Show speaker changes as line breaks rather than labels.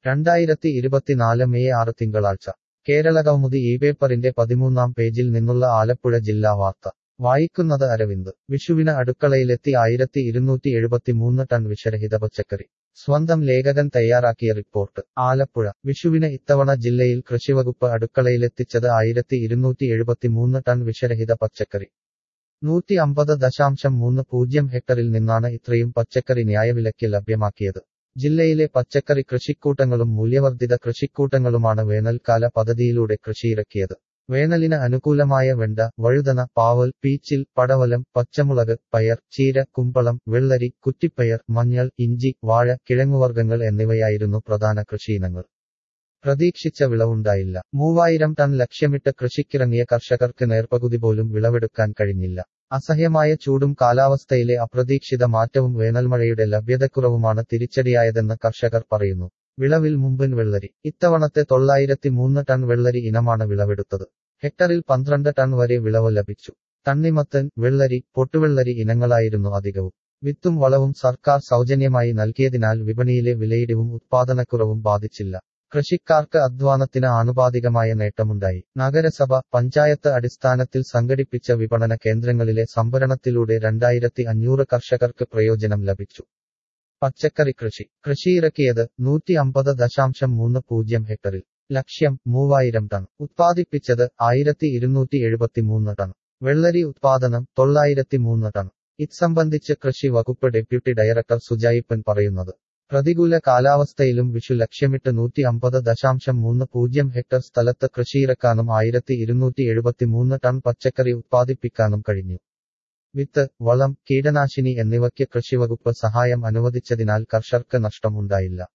രണ്ടായിരത്തി ഇരുപത്തിനാല് മെയ് ആറ് തിങ്കളാഴ്ച കേരള കൗമുദി ഈ പേപ്പറിന്റെ പതിമൂന്നാം പേജിൽ നിന്നുള്ള ആലപ്പുഴ ജില്ലാ വാർത്ത വായിക്കുന്നത് അരവിന്ദ് വിഷുവിന് അടുക്കളയിലെത്തി ആയിരത്തി ഇരുന്നൂറ്റി എഴുപത്തിമൂന്ന് ടൺ വിഷരഹിത പച്ചക്കറി സ്വന്തം ലേഖകൻ തയ്യാറാക്കിയ റിപ്പോർട്ട് ആലപ്പുഴ വിഷുവിന് ഇത്തവണ ജില്ലയിൽ കൃഷിവകുപ്പ് അടുക്കളയിലെത്തിച്ചത് ആയിരത്തി ഇരുന്നൂറ്റി എഴുപത്തിമൂന്ന് ടൺ വിഷരഹിത പച്ചക്കറി നൂറ്റി അമ്പത് ദശാംശം മൂന്ന് പൂജ്യം ഹെക്ടറിൽ നിന്നാണ് ഇത്രയും പച്ചക്കറി ന്യായവിലയ്ക്ക് ലഭ്യമാക്കിയത് ജില്ലയിലെ പച്ചക്കറി കൃഷിക്കൂട്ടങ്ങളും മൂല്യവർദ്ധിത കൃഷിക്കൂട്ടങ്ങളുമാണ് വേനൽക്കാല പദ്ധതിയിലൂടെ കൃഷിയിറക്കിയത് വേനലിന് അനുകൂലമായ വെണ്ട വഴുതന പാവൽ പീച്ചിൽ പടവലം പച്ചമുളക് പയർ ചീര കുമ്പളം വെള്ളരി കുറ്റിപ്പയർ മഞ്ഞൾ ഇഞ്ചി വാഴ കിഴങ്ങുവർഗ്ഗങ്ങൾ എന്നിവയായിരുന്നു പ്രധാന കൃഷിയിനങ്ങൾ പ്രതീക്ഷിച്ച വിളവുണ്ടായില്ല മൂവായിരം ടൺ ലക്ഷ്യമിട്ട് കൃഷിക്കിറങ്ങിയ കർഷകർക്ക് നേർപകുതി പോലും വിളവെടുക്കാൻ കഴിഞ്ഞില്ല അസഹ്യമായ ചൂടും കാലാവസ്ഥയിലെ അപ്രതീക്ഷിത മാറ്റവും വേനൽമഴയുടെ ലഭ്യതക്കുറവുമാണ് തിരിച്ചടിയായതെന്ന് കർഷകർ പറയുന്നു വിളവിൽ മുമ്പൻ വെള്ളരി ഇത്തവണത്തെ തൊള്ളായിരത്തി മൂന്ന് ടൺ വെള്ളരി ഇനമാണ് വിളവെടുത്തത് ഹെക്ടറിൽ പന്ത്രണ്ട് ടൺ വരെ വിളവ് ലഭിച്ചു തണ്ണിമത്തൻ വെള്ളരി പൊട്ടുവെള്ളരി ഇനങ്ങളായിരുന്നു അധികവും വിത്തും വളവും സർക്കാർ സൗജന്യമായി നൽകിയതിനാൽ വിപണിയിലെ വിലയിടിവും ഉത്പാദനക്കുറവും ബാധിച്ചില്ല കൃഷിക്കാർക്ക് അധ്വാനത്തിന് ആനുപാതികമായ നേട്ടമുണ്ടായി നഗരസഭ പഞ്ചായത്ത് അടിസ്ഥാനത്തിൽ സംഘടിപ്പിച്ച വിപണന കേന്ദ്രങ്ങളിലെ സംഭരണത്തിലൂടെ രണ്ടായിരത്തി അഞ്ഞൂറ് കർഷകർക്ക് പ്രയോജനം ലഭിച്ചു പച്ചക്കറി കൃഷി കൃഷിയിറക്കിയത് നൂറ്റി അമ്പത് ദശാംശം മൂന്ന് പൂജ്യം ഹെക്ടറിൽ ലക്ഷ്യം മൂവായിരം ടൺ ഉത്പാദിപ്പിച്ചത് ആയിരത്തി ഇരുന്നൂറ്റി എഴുപത്തിമൂന്ന് ടൺ വെള്ളരി ഉത്പാദനം തൊള്ളായിരത്തി മൂന്ന് ടൺ ഇത്സംബന്ധിച്ച് കൃഷി വകുപ്പ് ഡെപ്യൂട്ടി ഡയറക്ടർ സുജായിപ്പൻ പറയുന്നത് പ്രതികൂല കാലാവസ്ഥയിലും വിഷു ലക്ഷ്യമിട്ട് നൂറ്റി അമ്പത് ദശാംശം മൂന്ന് പൂജ്യം ഹെക്ടർ സ്ഥലത്ത് കൃഷിയിറക്കാനും ആയിരത്തി ഇരുന്നൂറ്റി എഴുപത്തിമൂന്ന് ടൺ പച്ചക്കറി ഉത്പാദിപ്പിക്കാനും കഴിഞ്ഞു വിത്ത് വളം കീടനാശിനി എന്നിവയ്ക്ക് കൃഷിവകുപ്പ് സഹായം അനുവദിച്ചതിനാൽ കർഷകർക്ക് നഷ്ടം ഉണ്ടായില്ല